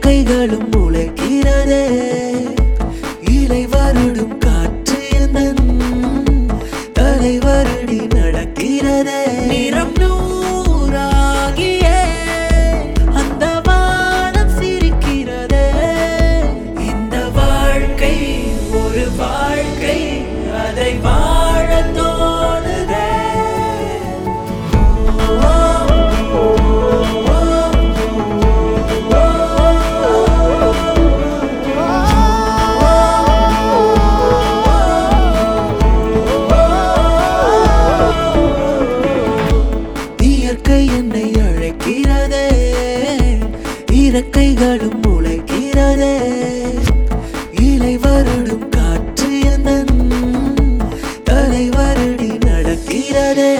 இறக்கைகளும் முளைக்கிறதே இலை வருடும் காற்று எந்தன் தலை வருடி நடக்கிறதே நிறம் நூறாகியே அந்த வானம் சிரிக்கிறதே இந்த வாழ்க்கை ஒரு வாழ்க்கை அதை வாழ தோணுதே இயற்கை என்னை அழைக்கிறதே இறக்கைகளும் முளைக்கிறதே இலை வருடும் காற்று எந்தன் தலை வருடி நடக்கிறதே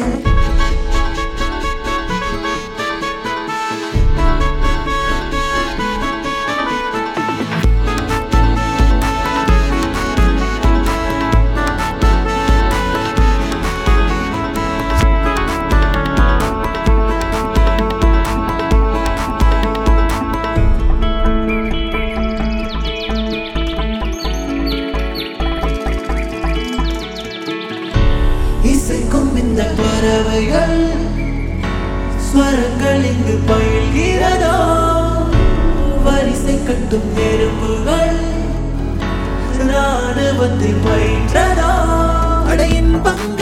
இசைக்கும் இந்த பறவைகள் ஸ்வரங்கள் இங்கு பயில்கிறதோ வரிசை கட்டும் நெருப்புகள் ராணுவத்தில் பயின்றதோ அடையின் பங்க